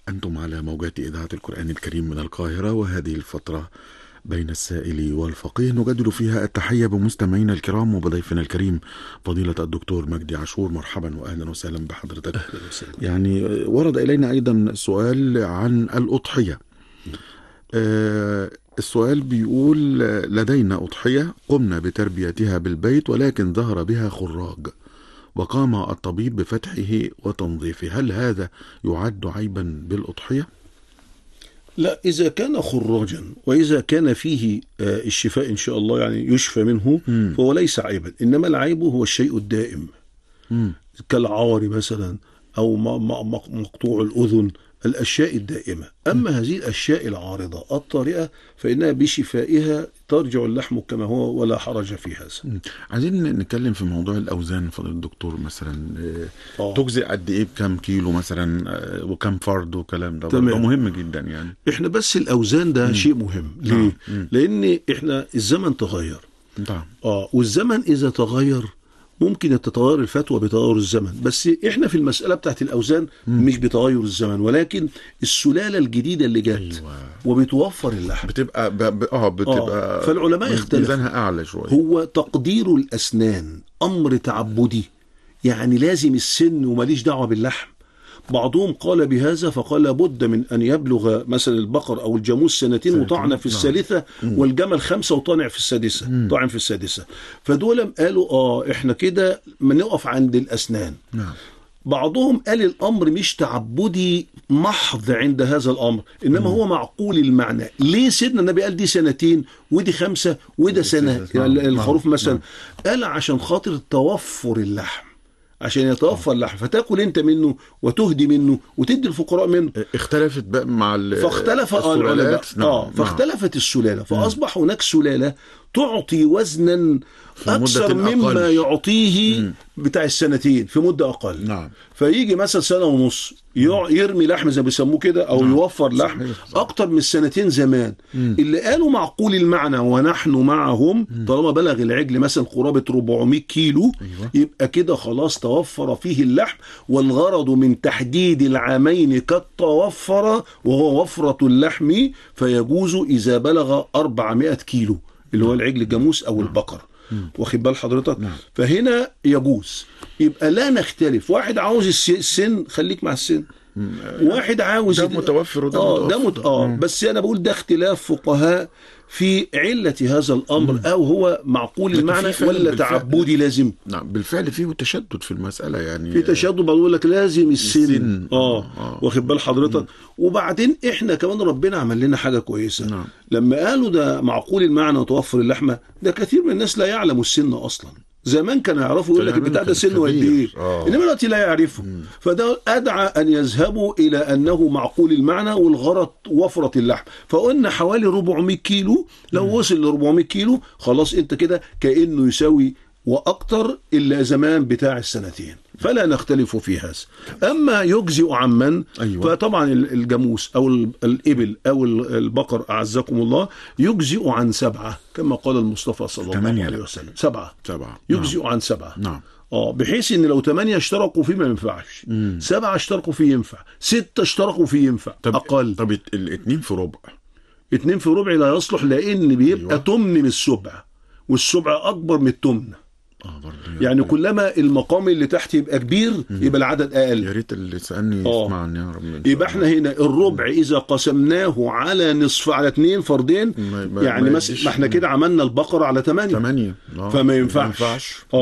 أنتم على موجات إذاعة القرآن الكريم من القاهرة وهذه الفترة بين السائل والفقيه نجدد فيها التحية بمستمعينا الكرام وبضيفنا الكريم فضيلة الدكتور مجدي عاشور مرحبا وأهلا وسهلا بحضرتك أهلا وسهلا يعني ورد إلينا أيضا سؤال عن الأضحية آه، السؤال بيقول آه، لدينا أضحية قمنا بتربيتها بالبيت ولكن ظهر بها خراج وقام الطبيب بفتحه وتنظيفه هل هذا يعد عيبا بالأضحية؟ لا إذا كان خراجا وإذا كان فيه آه، الشفاء إن شاء الله يعني يشفى منه مم. فهو ليس عيبا إنما العيب هو الشيء الدائم مم. كالعار مثلا أو م- م- م- مقطوع الأذن الأشياء الدائمة أما هذه الأشياء العارضة الطارئة فإنها بشفائها ترجع اللحم كما هو ولا حرج في هذا مم. عايزين نتكلم في موضوع الأوزان فضل الدكتور مثلا آه، آه. تجزئ قد إيه بكم كيلو مثلا آه، وكم فرد وكلام ده تمام. ده مهم جدا يعني إحنا بس الأوزان ده شيء مهم نعم. ليه؟ مم. لأن إحنا الزمن تغير نعم اه والزمن اذا تغير ممكن تتغير الفتوى بتغير الزمن بس احنا في المساله بتاعت الاوزان مش بتغير الزمن ولكن السلاله الجديده اللي جت أيوة. وبتوفر اللحم بتبقى ب... ب... اه بتبقى آه، فالعلماء اختلفوا. ميزانها اعلى شويه هو تقدير الاسنان امر تعبدي يعني لازم السن وماليش دعوه باللحم بعضهم قال بهذا فقال لابد من ان يبلغ مثلا البقر او الجاموس سنتين سنتين، وطعن في نعم. الثالثه والجمل خمسه وطعنع في السادسه طعن في السادسه فدول قالوا اه احنا كده ما نقف عند الاسنان نعم بعضهم قال الامر مش تعبدي محض عند هذا الامر انما هو معقول المعنى ليه سيدنا النبي قال دي سنتين ودي خمسه وده سنه نعم، يعني الخروف نعم، مثلا قال عشان خاطر توفر اللحم عشان يتوفر اللحم فتاكل انت منه وتهدي منه وتدي الفقراء منه اختلفت بقى مع ال... فاختلف آه العلماء السلالات نعم. اه نعم. فاختلفت السلاله فاصبح هناك سلاله تعطي وزنا في مدة اكثر مما أقل. يعطيه بتاع السنتين في مده اقل نعم فيجي مثلا سنه ونص يع- يرمي لحم زي ما بيسموه كده او نعم. يوفر لحم صحيح، صحيح. اكتر من السنتين زمان اللي قالوا معقول المعنى ونحن معهم طالما بلغ العجل مثلا قرابه 400 كيلو أيوة. يبقى كده خلاص توفر فيه اللحم والغرض من تحديد العامين قد توفر وهو وفرة اللحم فيجوز إذا بلغ 400 كيلو اللي هو العجل الجاموس أو البقر واخد بال حضرتك نعم. فهنا يجوز يبقى لا نختلف واحد عاوز الس- السن خليك مع السن واحد عاوز ده متوفر وده اه ده متوفر. مت... اه مم. بس انا بقول ده اختلاف فقهاء في علة هذا الامر او هو معقول لكن المعنى في فعل ولا بالفعل. تعبدي لازم نعم بالفعل فيه تشدد في المسألة يعني في تشدد بقول لك لازم السن, السن. اه, آه. واخد بال حضرتك وبعدين احنا كمان ربنا عمل لنا حاجه كويسه نعم. لما قالوا ده معقول المعنى وتوفر اللحمه ده كثير من الناس لا يعلم السن اصلا زمان كانوا يعرفوا يقول لك زمان البتاع ده كان سنه قد كبير. ايه آه. انما دلوقتي لا يعرفه فده ادعى ان يذهبوا الى انه معقول المعنى والغرض وفره اللحم فقلنا حوالي 400 كيلو لو وصل ل 400 كيلو خلاص انت كده كانه يساوي واكتر الا زمان بتاع السنتين فلا نختلف في هذا اما يجزئ عمن أيوة. فطبعا ال- الجاموس او ال- الابل او ال- البقر اعزكم الله يجزئ عن سبعه كما قال المصطفى صلى الله ثمانية عليه لا. وسلم سبعه سبعة يجزئ عن سبعه نعم اه بحيث ان لو ثمانية اشتركوا فيه ما ينفعش سبعة اشتركوا فيه ينفع ستة اشتركوا فيه ينفع طب اقل طب الت- الاتنين في ربع اتنين في ربع لا يصلح لان بيبقى أيوة. تمن من السبع والسبع اكبر من التمن اه برضه يعني كلما المقام اللي تحت يبقى كبير يبقى العدد يا اقل ريت اللي سألني آه. يسمعني يا رب إن شاء يبقى الله. احنا هنا الربع اذا قسمناه على نصف على اثنين فردين ما- ما- يعني ما مثلا يديش- ما احنا كده عملنا البقرة على ثمانية ثمانية آه. فما ينفعش. ما ينفعش آه.